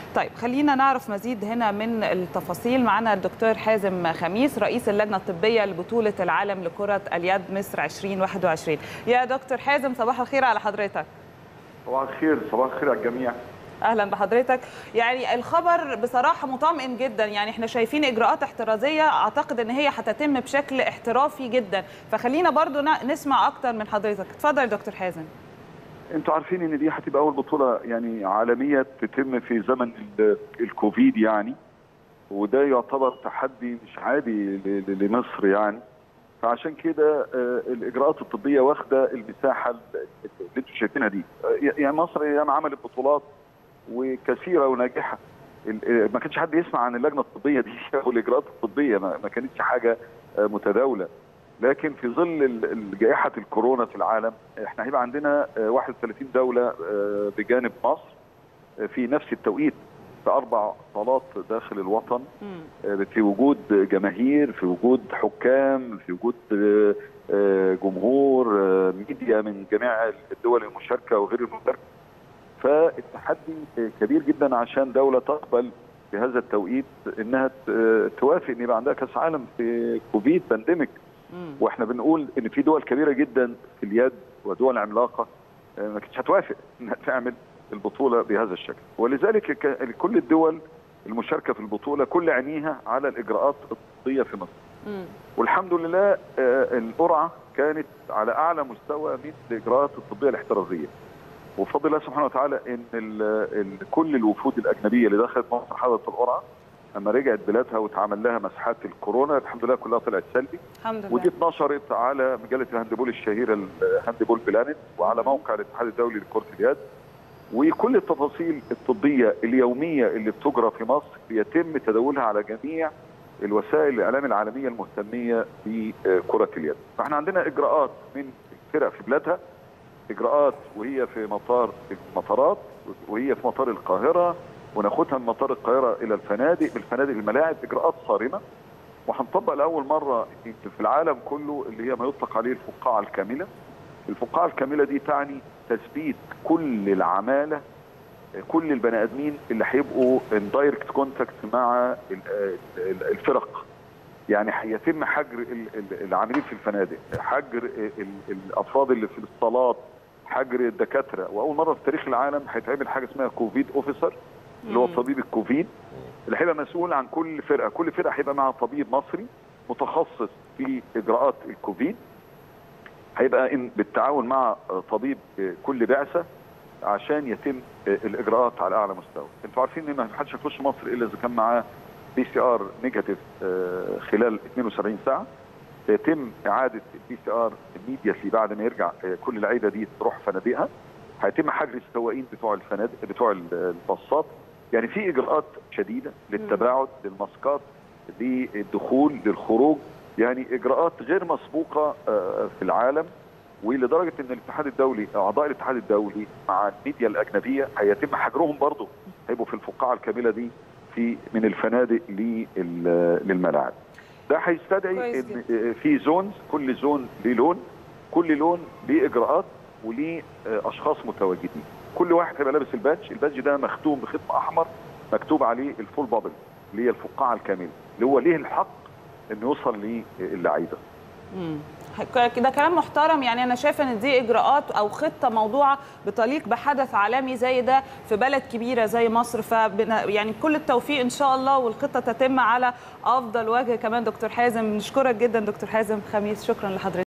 طيب خلينا نعرف مزيد هنا من التفاصيل معنا الدكتور حازم خميس رئيس اللجنه الطبيه لبطوله العالم لكره اليد مصر 2021 يا دكتور حازم صباح الخير على حضرتك صباح الخير صباح الخير على الجميع اهلا بحضرتك يعني الخبر بصراحه مطمئن جدا يعني احنا شايفين اجراءات احترازيه اعتقد ان هي هتتم بشكل احترافي جدا فخلينا برضو نسمع اكتر من حضرتك اتفضل يا دكتور حازم انتوا عارفين ان دي هتبقى اول بطوله يعني عالميه تتم في زمن الكوفيد يعني وده يعتبر تحدي مش عادي لمصر يعني فعشان كده الاجراءات الطبيه واخده المساحه اللي انتوا شايفينها دي يعني مصر ياما عملت بطولات وكثيره وناجحه ما كانش حد يسمع عن اللجنه الطبيه دي او الاجراءات الطبيه ما كانتش حاجه متداوله لكن في ظل جائحه الكورونا في العالم احنا هيبقى عندنا 31 دوله بجانب مصر في نفس التوقيت في اربع صالات داخل الوطن في وجود جماهير في وجود حكام في وجود جمهور ميديا من جميع الدول المشاركه وغير المشاركه فالتحدي كبير جدا عشان دوله تقبل في هذا التوقيت انها توافق ان يبقى عندها كاس عالم في كوفيد بانديميك واحنا بنقول ان في دول كبيره جدا في اليد ودول عملاقه ما كانتش هتوافق انها تعمل البطوله بهذا الشكل ولذلك كل الدول المشاركه في البطوله كل عينيها على الاجراءات الطبيه في مصر والحمد لله القرعه كانت على اعلى مستوى من الاجراءات الطبيه الاحترازيه وبفضل الله سبحانه وتعالى ان ال ال كل الوفود الاجنبيه اللي دخلت مصر حضرت القرعه لما رجعت بلادها واتعمل لها مسحات الكورونا الحمد لله كلها طلعت سلبي الحمد لله ودي اتنشرت على مجله الهاندبول الشهيره الهاندبول بلانت وعلى موقع الاتحاد الدولي لكره اليد وكل التفاصيل الطبيه اليوميه اللي بتجرى في مصر يتم تداولها على جميع الوسائل الاعلام العالميه المهتميه بكره اليد فاحنا عندنا اجراءات من الفرق في بلادها اجراءات وهي في مطار المطارات وهي في مطار القاهره وناخدها من مطار القاهره الى الفنادق من الفنادق الملاعب اجراءات صارمه وهنطبق لاول مره في العالم كله اللي هي ما يطلق عليه الفقاعه الكامله الفقاعه الكامله دي تعني تثبيت كل العماله كل البني ادمين اللي هيبقوا ان دايركت كونتاكت مع الفرق يعني هيتم حجر العاملين في الفنادق حجر الافراد اللي في الصالات حجر الدكاتره واول مره في تاريخ العالم هيتعمل حاجه اسمها كوفيد اوفيسر اللي هو طبيب الكوفيد اللي هيبقى مسؤول عن كل فرقه كل فرقه هيبقى معها طبيب مصري متخصص في اجراءات الكوفيد هيبقى إن بالتعاون مع طبيب كل بعثه عشان يتم الاجراءات على اعلى مستوى انتوا عارفين ان ما حدش هيخش مصر الا اذا كان معاه بي سي ار نيجاتيف خلال 72 ساعه سيتم اعاده البي سي ار immediately بعد ما يرجع كل اللعيبه دي تروح فنادقها هيتم حجر السواقين بتوع الفنادق بتوع الباصات يعني في اجراءات شديده للتباعد للماسكات للدخول للخروج يعني اجراءات غير مسبوقه في العالم ولدرجه ان الاتحاد الدولي اعضاء الاتحاد الدولي مع الميديا الاجنبيه هيتم حجرهم برضه هيبقوا في الفقاعه الكامله دي في من الفنادق للملاعب ده هيستدعي ان في زونز كل زون ليه لون كل لون ليه اجراءات وليه اشخاص متواجدين كل واحد هيبقى لابس البادج البادج ده مختوم بختم احمر مكتوب عليه الفول بابل اللي هي الفقاعه الكامله اللي هو ليه الحق انه يوصل للعيبه ده كلام محترم يعني انا شايفه ان دي اجراءات او خطه موضوعه بتليق بحدث عالمي زي ده في بلد كبيره زي مصر ف يعني كل التوفيق ان شاء الله والخطه تتم على افضل وجه كمان دكتور حازم نشكرك جدا دكتور حازم خميس شكرا لحضرتك